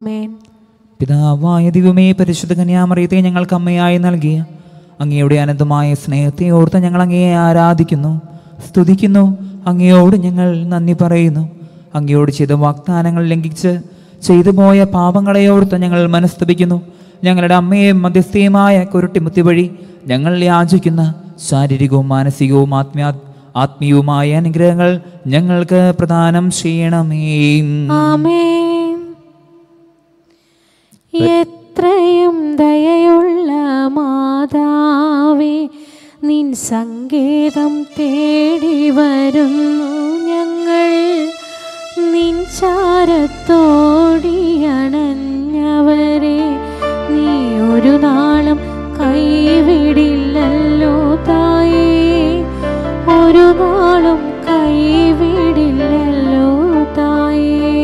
മേൻ പിതാവായ ദൈവമേ പരിശുദ്ധ കന്യാമറിയത്തെ ഞങ്ങൾക്ക് അമ്മയായി നൽകിയ അങ്ങയുടെ അനന്തമായ സ്നേഹത്തെ ഓർത്ത് ഞങ്ങൾ അങ്ങയെ ആരാധിക്കുന്നു സ്തുതിക്കുന്നു അങ്ങയോട് ഞങ്ങൾ നന്ദി പറയുന്നു അങ്ങയോട് ചെയ്ത വാഗ്ദാനങ്ങൾ ലംഘിച്ച് ചെയ്തു പോയ പാപങ്ങളെ ഓർത്ത് ഞങ്ങൾ മനസ്തപിക്കുന്നു ഞങ്ങളുടെ അമ്മയെ മധ്യസ്ഥയുമായ കുരുട്ടിമുത്തി വഴി ഞങ്ങൾ യാചിക്കുന്ന ശാരീരികവും മാനസികവും ആത്മീയ ആത്മീയവുമായ അനുഗ്രഹങ്ങൾ ഞങ്ങൾക്ക് പ്രദാനം ചെയ്യണമേ ആമേൻ എത്രയും ദയയുള്ള മാതാവേ നിൻ സങ്കേതം തേടി വരുന്നു ഞങ്ങൾ നിൻ ചാരത്തോടിയണഞ്ഞവരെ നീ ഒരു നാളും കൈവിടില്ലല്ലോ തായേ ഒരു നാളും കൈവിടില്ലല്ലോ തായേ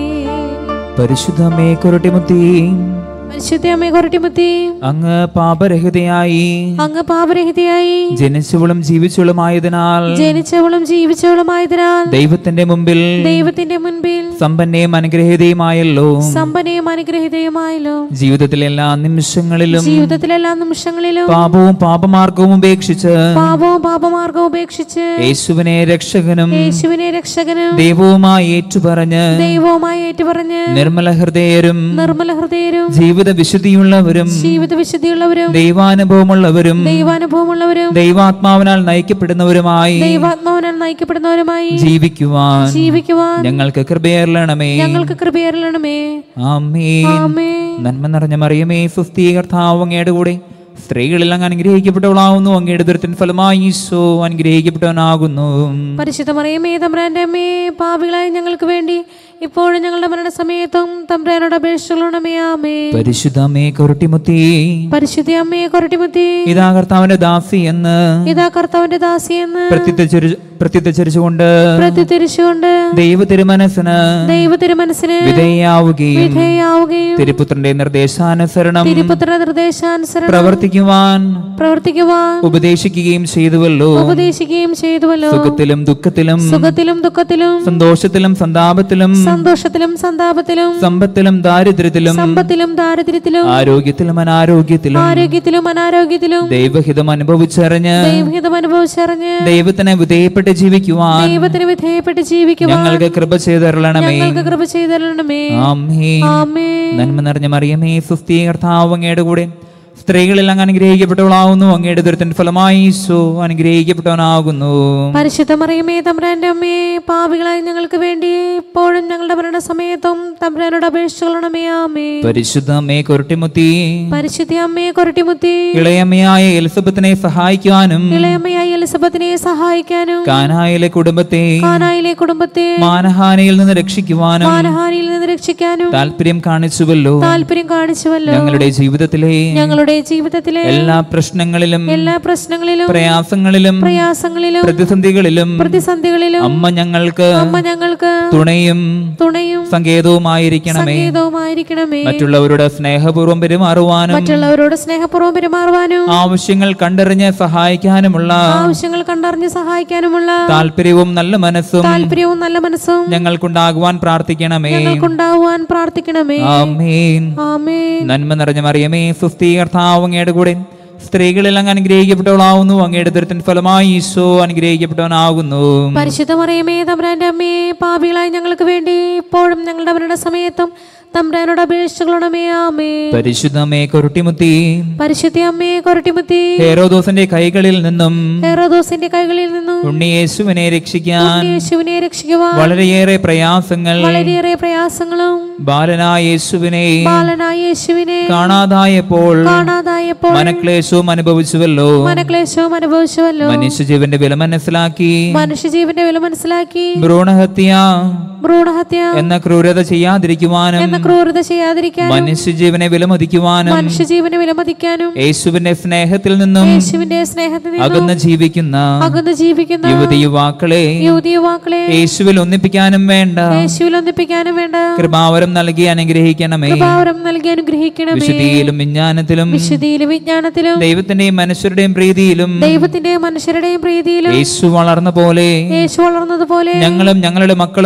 പരിശുദ്ധമേ കുരുട്ടിമുത്തി പരിശുദ്ധ അമ്മേ കൊരട്ടിമുത്തി അങ്ങ് പാപരഹിതയായി അങ്ങ് പാപരഹിതയായി ജനിച്ചവളും ജീവിച്ചവളുമായതിനാൽ ജനിച്ചവളും ജീവിച്ചവളുമായതിനാൽ ദൈവത്തിന്റെ മുമ്പിൽ ദൈവത്തിന്റെ മുൻപിൽ സമ്പന്നയും അനുഗ്രഹീതയുമായല്ലോ സമ്പന്നയും അനുഗ്രഹീതയുമായല്ലോ ജീവിതത്തിലെ എല്ലാ നിമിഷങ്ങളിലും ജീവിതത്തിലെല്ലാ നിമിഷങ്ങളിലും പാപവും പാപമാർഗവും ഉപേക്ഷിച്ച് പാപവും പാപമാർഗവും ഉപേക്ഷിച്ച് യേശുവിനെ രക്ഷകനും യേശുവിനെ രക്ഷകനും ദൈവവുമായി ഏറ്റുപറഞ്ഞ് ദൈവവുമായി ഏറ്റുപറഞ്ഞ് നിർമ്മല ഹൃദയരും നിർമ്മല ഹൃദയരും ജീവിത വിശുദ്ധിയുള്ളവരും ജീവിത വിശുദ്ധിയുള്ളവരും ദൈവാനുഭവമുള്ളവരും ദൈവാനുഭവമുള്ളവരും ദൈവാത്മാവിനാൽ നയിക്കപ്പെടുന്നവരുമായി ദൈവാത്മാവിനാൽ നയിക്കപ്പെടുന്നവരുമായി ജീവിക്കുവാൻ ജീവിക്കുവാൻ ഞങ്ങൾക്ക് കൃപയേറണമേ ഞങ്ങൾക്ക് കൃപയേറണമേ ആമേൻ ആമേ നന്മ നിറഞ്ഞ മറിയമേ സുസ്ഥീ കർത്താവ് അങ്ങയുടെ കൂടെ സ്ത്രീകളിൽ അങ്ങ് അനുഗ്രഹിക്കപ്പെട്ടവളാവുന്നു അങ്ങയുടെ ദുരിതൻ ഫലമായി ഈശോ അനുഗ്രഹിക്കപ്പെട്ടവനാകുന്നു പരിശുദ്ധ മറിയമേ തമ്പ്രാന്റെ അമ്മേ പാപികളായ ഞങ്ങൾക്ക് വേണ്ടി ഇപ്പോഴും ഞങ്ങളുടെ മരണസമയത്തും തമ്പ്രാനോട് അപേക്ഷിച്ചുകൊള്ളണമേ ആമേ പരിശുദ്ധമേ കൊരട്ടിമുത്തി പരിശുദ്ധ അമ്മയെ കൊരട്ടിമുത്തി ഇതാ കർത്താവിന്റെ ദാസി എന്ന് ഇതാ കർത്താവിന്റെ ദാസിയെന്ന് പ്രത്യുദ്ധരിച്ചു- പ്രത്യുദ്ധരിച്ചുകൊണ്ട് പ്രത്യുദ്ധരിച്ചുകൊണ്ട് ദൈവ തിരുമനസ്സിന് ദൈവ തിരുമനസ്സിന് വിധേയാവുകയും വിധേയാവുകയും തിരുപുത്രന്റെ നിർദ്ദേശാനുസരണം തിരുപുത്ര നിർദ്ദേശാനുസരണം പ്രവർത്തിക്കുവാൻ പ്രവർത്തിക്കുവാൻ ഉപദേശിക്കുകയും ചെയ്തുവല്ലോ ഉപദേശിക്കുകയും ചെയ്തുവല്ലോ സുഖത്തിലും ദുഃഖത്തിലും സുഖത്തിലും ദുഃഖത്തിലും സന്തോഷത്തിലും സന്താപത്തിലും സന്തോഷത്തിലും സന്താപത്തിലും സമ്പത്തിലും ദാരിദ്ര്യത്തിലും സമ്പത്തിലും ദാരിദ്ര്യത്തിലും ആരോഗ്യത്തിലും അനാരോഗ്യത്തിലും ആരോഗ്യത്തിലും അനാരോഗ്യത്തിലും ദൈവഹിതം അനുഭവിച്ചറിഞ്ഞ് ദൈവഹിതം അനുഭവിച്ചറിഞ്ഞ് ദൈവത്തിന് വിധേയപ്പെട്ട് ജീവിക്കുവാൻ ദൈവത്തിന് വിധേയപ്പെട്ട് ജീവിക്കുവാൻ ഞങ്ങൾക്ക് കൃപ ചെയ്തരളണമേ ഞങ്ങൾക്ക് കൃപ ചെയ്തരണമേ ആമേ ആമേ നന്മ നിറഞ്ഞ മറിയമേ സുസ്ഥീ കർത്താവ് അങ്ങയുടെ കൂടെ സ്ത്രീകളിൽ അങ്ങ് അനുഗ്രഹിക്കപ്പെട്ടവളാവുന്നു അങ്ങയുടെ ദുരിതന്റെ ഫലമായി ഈശോ അനുഗ്രഹിക്കപ്പെട്ടവനാകുന്നു പരിശുദ്ധ മറിയമേ തമ്പ്രാന്റെ അമ്മേ പാപികളായ ഞങ്ങൾക്ക് വേണ്ടി ഇപ്പോഴും ഞങ്ങളുടെ മരണസമയത്തും തമ്പ്രാനോട് അപേക്ഷിച്ചുകൊള്ളണമേ ആമേ പരിശുദ്ധ അമ്മേ കൊരട്ടിമുത്തി പരിശുദ്ധ അമ്മയെ കൊരട്ടിമുത്തി ഇളയമ്മയായ എലിസബത്തിനെ സഹായിക്കുവാനും ഇളയമ്മയായി എലിസബത്തിനെ സഹായിക്കാനും കാനായിലെ കുടുംബത്തെ കാനായിലെ കുടുംബത്തെ മാനഹാനിയിൽ നിന്ന് രക്ഷിക്കുവാനും മാനഹാനിയിൽ നിന്ന് രക്ഷിക്കാനും താല്പര്യം കാണിച്ചുവല്ലോ താല്പര്യം കാണിച്ചുവല്ലോ ഞങ്ങളുടെ ജീവിതത്തിലെ ഞങ്ങളുടെ ജീവിതത്തിലെ എല്ലാ പ്രശ്നങ്ങളിലും എല്ലാ പ്രശ്നങ്ങളിലും പ്രയാസങ്ങളിലും പ്രയാസങ്ങളിലും പ്രതിസന്ധികളിലും പ്രതിസന്ധികളിലും അമ്മ ഞങ്ങൾക്ക് അമ്മ ഞങ്ങൾക്ക് തുണയും തുണയും സങ്കേതവുമായിരിക്കണമേ സംഗീതവുമായിരിക്കണമേ മറ്റുള്ളവരുടെ സ്നേഹപൂർവ്വം പെരുമാറുവാനും മറ്റുള്ളവരോട് സ്നേഹപൂർവ്വം പെരുമാറുവാനും ആവശ്യങ്ങൾ കണ്ടറിഞ്ഞ് സഹായിക്കാനുമുള്ള ആവശ്യങ്ങൾ കണ്ടറിഞ്ഞ് സഹായിക്കാനുമുള്ള താല്പര്യവും നല്ല മനസ്സും താല്പര്യവും നല്ല മനസ്സും ഞങ്ങൾക്കുണ്ടാകുവാൻ പ്രാർത്ഥിക്കണമേ ഞങ്ങൾക്കുണ്ടാവുവാൻ പ്രാർത്ഥിക്കണമേ ആമേൻ ആമേ നന്മ നിറഞ്ഞ മറിയമേ സുസ്ഥീകർത്താവ് അങ്ങയുടെ കൂടെ സ്ത്രീകളിൽ അങ്ങ് അനുഗ്രഹിക്കപ്പെട്ടവളാവുന്നു അങ്ങയുടെ ദുരിതൻ ഫലമായി ഈശോ അനുഗ്രഹിക്കപ്പെട്ടവനാകുന്നു പരിശുദ്ധ മറിയമേ തമ്പ്രാന്റെ അമ്മേ പാപികളായ ഞങ്ങൾക്ക് വേണ്ടി ഇപ്പോഴും ഞങ്ങളുടെ മരണ സമയത്തും തമ്പ്രാനോട് അപേക്ഷിച്ചുകൊള്ളണമേ ആമേ പരിശുദ്ധമേ കൊരുട്ടിമുത്തി പരിശുദ്ധ അമ്മയെ കൊരട്ടിമുത്തി ഹേരോദോസിന്റെ കൈകളിൽ നിന്നും ഹെറോദോസിന്റെ കൈകളിൽ നിന്നും ഉണ്ണിയേശുവിനെ രക്ഷിക്കാൻ യേശുവിനെ രക്ഷിക്കുവാൻ വളരെയേറെ പ്രയാസങ്ങൾ വളരെയേറെ പ്രയാസങ്ങളും ബാലനായ യേശുവിനെ ബാലനായ യേശുവിനെ കാണാതായപ്പോൾ കാണാതായപ്പോൾ മനക്ലേശവും അനുഭവിച്ചുവല്ലോ മനക്ലേശവും അനുഭവിച്ചുവല്ലോ മനുഷ്യജീവന്റെ വില മനസ്സിലാക്കി മനുഷ്യജീവന്റെ വില മനസ്സിലാക്കി ഭ്രൂണഹത്യ ഭ്രൂണഹത്യ എന്ന ക്രൂരത ചെയ്യാതിരിക്കുവാനും എന്ന ക്രൂരത ചെയ്യാതിരിക്കാനും മനുഷ്യജീവനെ വിലമതിക്കുവാനും മനുഷ്യജീവനെ വിലമതിക്കാനും യേശുവിന്റെ സ്നേഹത്തിൽ നിന്നും യേശുവിന്റെ സ്നേഹത്തിൽ നിന്നും അകന്ന് ജീവിക്കുന്ന അകന്ന് ജീവിക്കുന്ന യുവതി യുവാക്കളെ യുവതി യുവാക്കളെ യേശുവിൽ ഒന്നിപ്പിക്കാനും വേണ്ട യേശുവിൽ ഒന്നിപ്പിക്കാനും വേണ്ട കൃപാവരം നൽകി അനുഗ്രഹിക്കണമേ കൃപാവരം നൽകി അനുഗ്രഹിക്കണമേ വിശുദ്ധിയിലും വിജ്ഞാനത്തിലും വിശുദ്ധിയിലും വിജ്ഞാനത്തിലും ദൈവത്തിന്റെയും മനുഷ്യരുടെയും പ്രീതിയിലും ദൈവത്തിന്റെയും മനുഷ്യരുടെയും പ്രീതിയിലും യേശു വളർന്ന പോലെ യേശു വളർന്നതുപോലെ ഞങ്ങളും ഞങ്ങളുടെ മക്കളും വളരുവാൻ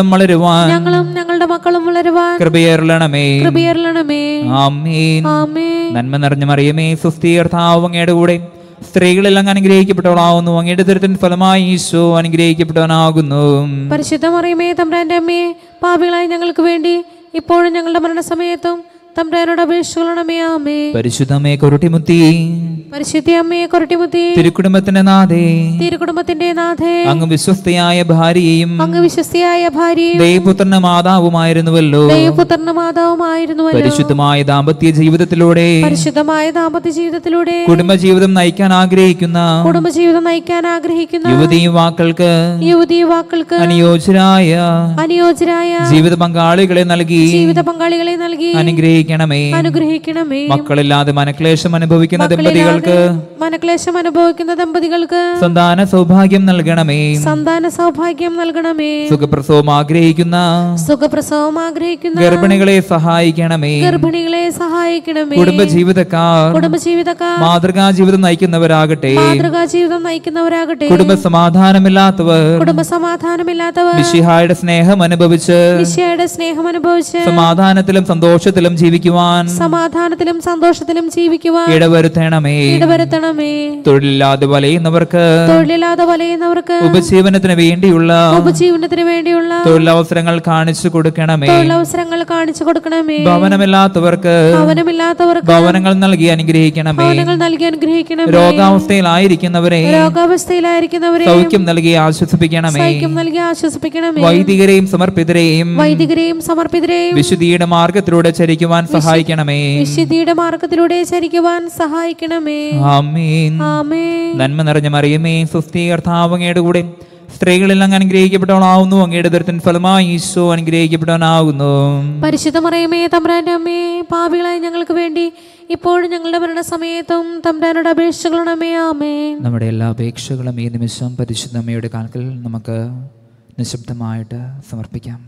വളരുവാൻ ഞങ്ങളും ഞങ്ങളുടെ മക്കളും വളരുവാൻ കൃപയേറണമേ കൃപയറിയണമേ ആമേൻ ആമേ നന്മ നിറഞ്ഞ മറിയമേ സുസ്ഥീർത്താവ് അങ്ങയുടെ കൂടെ സ്ത്രീകളെല്ലാം അനുഗ്രഹിക്കപ്പെട്ടവളാവുന്നു അങ്ങയുടെ ദുരിതത്തിന് ഫലമായി ഈശോ അനുഗ്രഹിക്കപ്പെട്ടവനാകുന്നു പരിശുദ്ധ മറിയമേ തമ്പ്രാന്റെ അമ്മേ പാപികളായി ഞങ്ങൾക്ക് വേണ്ടി ഇപ്പോഴും ഞങ്ങളുടെ മരണസമയത്തും തമ്പ്രാനോട് അപേക്ഷിക്കണമേ ആമേ പരിശുദ്ധമേ കൊരുട്ടിമുത്തി പരിശുദ്ധ അമ്മയെ കൊരട്ടിമുത്തി തിരുക്കുടുംബത്തിന്റെ നാഥേ തിരുകുടുംബത്തിന്റെ നാഥേ അങ്ങ് വിശ്വസ്തയായ ഭാര്യയെയും അങ്ങ് വിശ്വസ്തിയായ ഭാര്യയും ദൈവപുത്രന്റെ മാതാവുമായിരുന്നുവല്ലോ ദൈവപുത്രന്റെ മാതാവുമായിരുന്നുവല്ലോ പരിശുദ്ധമായ ദാമ്പത്യ ജീവിതത്തിലൂടെ പരിശുദ്ധമായ ദാമ്പത്യ ജീവിതത്തിലൂടെ കുടുംബജീവിതം നയിക്കാൻ ആഗ്രഹിക്കുന്ന കുടുംബജീവിതം നയിക്കാൻ ആഗ്രഹിക്കുന്ന യുവതി യുവാക്കൾക്ക് യുവതി യുവാക്കൾക്ക് അനുയോജ്യരായ അനുയോജ്യരായ ജീവിത പങ്കാളികളെ നൽകി ജീവിത പങ്കാളികളെ നൽകി അനുഗ്രഹിക്കണമേ അനുഗ്രഹിക്കണമേ മക്കളില്ലാതെ മനക്ലേശം അനുഭവിക്കുന്ന ദമ്പതികൾക്ക് മനക്ലേശം അനുഭവിക്കുന്ന ദമ്പതികൾക്ക് സന്താന സൗഭാഗ്യം നൽകണമേ സന്താന സൗഭാഗ്യം നൽകണമേ സുഖപ്രസവം ആഗ്രഹിക്കുന്ന സുഖപ്രസവം ആഗ്രഹിക്കുന്ന ഗർഭിണികളെ സഹായിക്കണമേ ഗർഭിണികളെ സഹായിക്കണമേ കുടുംബജീവിതക്കാർ കുടുംബജീവിതക്കാർ മാതൃകാ ജീവിതം നയിക്കുന്നവരാകട്ടെ മാതൃകാ ജീവിതം നയിക്കുന്നവരാകട്ടെ കുടുംബ സമാധാനമില്ലാത്തവർ കുടുംബ സമാധാനമില്ലാത്തവർ മിശിഹായുടെ സ്നേഹം അനുഭവിച്ച് ഈശോയുടെ സ്നേഹം അനുഭവിച്ച് സമാധാനത്തിലും സന്തോഷത്തിലും ജീവിക്കുവാൻ സമാധാനത്തിലും സന്തോഷത്തിലും ജീവിക്കുവാൻ ഇടവരുത്തണമേ ഇടവരുത്തണമേ തൊഴിലില്ലാതെ വലയുന്നവർക്ക് തൊഴിലില്ലാതെ വലയുന്നവർക്ക് ഉപജീവനത്തിന് വേണ്ടിയുള്ള ഉപജീവനത്തിന് വേണ്ടിയുള്ള തൊഴിലവസരങ്ങൾ കാണിച്ചു കൊടുക്കണമേ തൊഴിലവസരങ്ങൾ കാണിച്ചു കൊടുക്കണമേ ഭവനമില്ലാത്തവർക്ക് ഭവനമില്ലാത്തവർക്ക് ഭവനങ്ങൾ നൽകി അനുഗ്രഹിക്കണമേ ഭവനങ്ങൾ നൽകി അനുഗ്രഹിക്കണമേ രോഗാവസ്ഥയിലായിരിക്കുന്നവരെ രോഗാവസ്ഥയിലായിരിക്കുന്നവരെ സൗഖ്യം നൽകി ആശ്വസിപ്പിക്കണമേ സൈക്യം നൽകി ആശ്വസിപ്പിക്കണമേ വൈദികരെയും സമർപ്പിതരെയും വൈദികരെയും സമർപ്പിതരെയും വിശുദ്ധിയുടെ മാർഗത്തിലൂടെ ചരിക്കുവാൻ സഹായിക്കണമേ വിശുദ്ധിയുടെ മാർഗത്തിലൂടെ ചരിക്കുവാൻ സഹായിക്കണമേ ആമേൻ ആമേ നന്മ നിറഞ്ഞ മറിയമേ സുസ്ഥി കർത്താവ് അങ്ങയുടെ കൂടെ സ്ത്രീകളെല്ലാം അനുഗ്രഹിക്കപ്പെട്ടവളാവുന്നു അങ്ങയുടെ ദുരിതൻ ഫലമായി ഈശോ അനുഗ്രഹിക്കപ്പെട്ടവനാകുന്നു പരിശുദ്ധ മറിയമേ തമ്പ്രാന്റെ അമ്മേ പാപികളായി ഞങ്ങൾക്ക് വേണ്ടി ഇപ്പോഴും ഞങ്ങളുടെ മരണസമയത്തും തമ്പ്രാനോട് അപേക്ഷിക്കണമേ ആമേ നമ്മുടെ എല്ലാ അപേക്ഷകളും ഈ നിമിഷം പരിശുദ്ധമ്മയുടെ കാൽക്കൽ നമുക്ക് നിശബ്ദമായിട്ട് സമർപ്പിക്കാം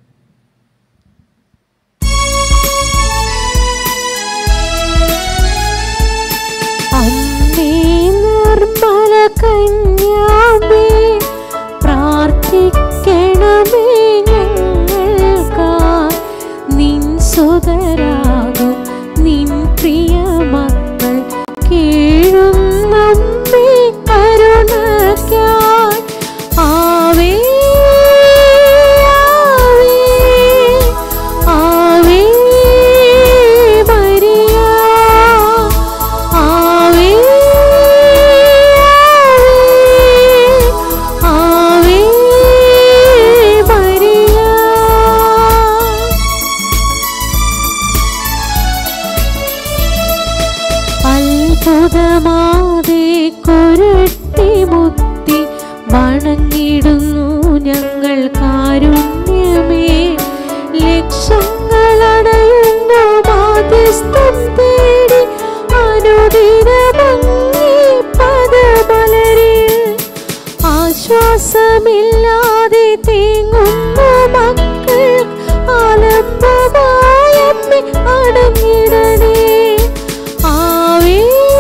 അമ്മേ നിർമ്മല കന്യാമേ പ്രാർത്ഥിക്കണമേ ഞങ്ങൾക്കായി നിൻ സുതരാകും നിൻ പ്രിയ മക്കൾ കീഴും നമ്മെ കരുണയ്ക്കായി ave ave ave Maria ave ave Maria അത്ഭുതമാതെ കൊരട്ടി മുത്തി വണങ്ങിടുന്നു ഞങ്ങൾ കാരുണ്യമേ ലക്ഷങ്ങളടയുന്നു മാധ്യസ്ഥം തേടി അനുദിനമങ്ങി പദമലരിൽ ആശ്വാസമില്ലാതെ തേങ്ങുന്നു മക്കൾ ആലംബമായമ്മ അടങ്ങിടണേ ആവേ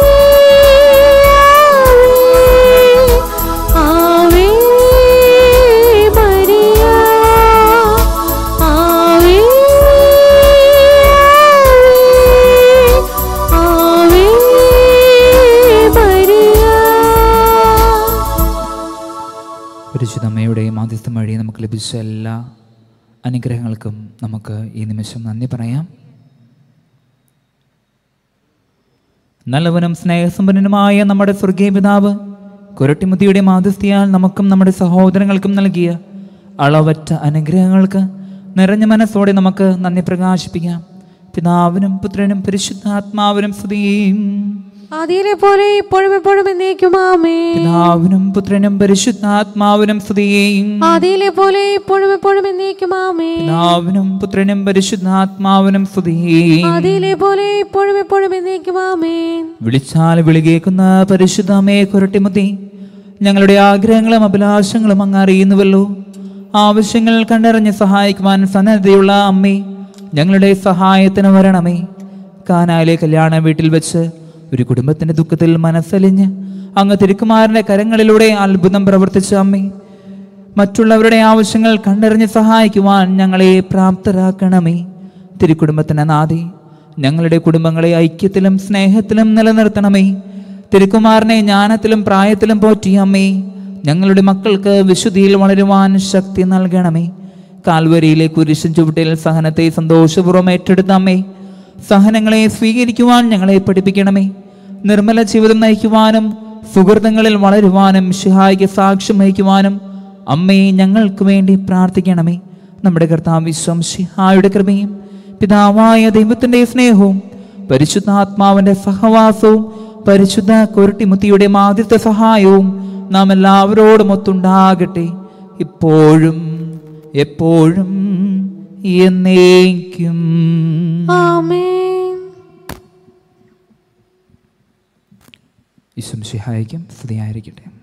ave Maria ave ave Maria പരിശുദ്ധമ്മയുടെ മാധ്യസ്ഥം വഴി നമുക്ക് ലഭിച്ച എല്ലാ അനുഗ്രഹങ്ങൾക്കും നമുക്ക് ഈ നിമിഷം നന്ദി പറയാം നല്ലവനും സ്നേഹസമ്പന്നനുമായ നമ്മുടെ സ്വർഗീയ പിതാവ് കുരട്ടിമുത്തിയുടെ മാധ്യസ്ഥയാൽ നമുക്കും നമ്മുടെ സഹോദരങ്ങൾക്കും നൽകിയ അളവറ്റ അനുഗ്രഹങ്ങൾക്ക് നിറഞ്ഞ മനസ്സോടെ നമുക്ക് നന്ദി പ്രകാശിപ്പിക്കാം പിതാവിനും പുത്രനും പരിശുദ്ധാത്മാവിനും സ്തുതിയും ആദിയിലെ പോലെ ഇപ്പോഴും എപ്പോഴും എന്നേക്കും ആമേ പിതാവിനും പുത്രനും പരിശുദ്ധാത്മാവിനും സ്തുതിയും ആദിയിലെ പോലെ ഇപ്പോഴും എപ്പോഴും എന്നേക്കും ആമേ പിതാവിനും പുത്രനും പരിശുദ്ധാത്മാവിനും സ്തുതിയും ആദിയിലെ പോലെ ഇപ്പോഴും എപ്പോഴും എന്നേക്കും ആമേ വിളിച്ചാൽ വിളികേക്കുന്ന പരിശുദ്ധമേ കുരട്ടിമുത്തി ഞങ്ങളുടെ ആഗ്രഹങ്ങളും അഭിലാഷങ്ങളും അങ്ങ് അറിയുന്നുവല്ലോ ആവശ്യങ്ങൾ കണ്ടറിഞ്ഞ് സഹായിക്കുവാൻ സന്നദ്ധയുള്ള അമ്മേ ഞങ്ങളുടെ സഹായത്തിന് വരണമേ കാനായിലെ കല്യാണ വീട്ടിൽ വെച്ച് ഒരു കുടുംബത്തിന്റെ ദുഃഖത്തിൽ മനസ്സലിഞ്ഞ് അങ്ങ് തിരുക്കുമാരന്റെ കരങ്ങളിലൂടെ അത്ഭുതം പ്രവർത്തിച്ച അമ്മേ മറ്റുള്ളവരുടെ ആവശ്യങ്ങൾ കണ്ടറിഞ്ഞ് സഹായിക്കുവാൻ ഞങ്ങളെ പ്രാപ്തരാക്കണമേ തിരുക്കുടുംബത്തിന് നാദി ഞങ്ങളുടെ കുടുംബങ്ങളെ ഐക്യത്തിലും സ്നേഹത്തിലും നിലനിർത്തണമേ തിരുക്കുമാരനെ ജ്ഞാനത്തിലും പ്രായത്തിലും പോറ്റിയ അമ്മേ ഞങ്ങളുടെ മക്കൾക്ക് വിശുദ്ധിയിൽ വളരുവാൻ ശക്തി നൽകണമേ കാൽവരിയിലെ കുരിശൻ ചുവട്ടിൽ സഹനത്തെ സന്തോഷപൂർവ്വം ഏറ്റെടുത്ത അമ്മേ സഹനങ്ങളെ സ്വീകരിക്കുവാൻ ഞങ്ങളെ പഠിപ്പിക്കണമേ നിർമ്മല ജീവിതം നയിക്കുവാനും സുഹൃത്തുക്കളിൽ വളരുവാനും ഷിഹായിക്ക് സാക്ഷ്യം വഹിക്കുവാനും അമ്മയെ ഞങ്ങൾക്ക് വേണ്ടി പ്രാർത്ഥിക്കണമേ നമ്മുടെ കർത്താവ് വിശ്വം ഷിഹായുടെ കൃപയും പിതാവായ ദൈവത്തിന്റെ സ്നേഹവും പരിശുദ്ധാത്മാവിന്റെ സഹവാസവും പരിശുദ്ധ കൊരട്ടിമുത്തിയുടെ ആദ്യത്തെ സഹായവും നാം എല്ലാവരോടും ഒത്തുണ്ടാകട്ടെ ഇപ്പോഴും എപ്പോഴും എന്നേക്കും ആമേൻ ഈശ്വം ഷിഹായിക്കും സ്തുതിയായിരിക്കട്ടെ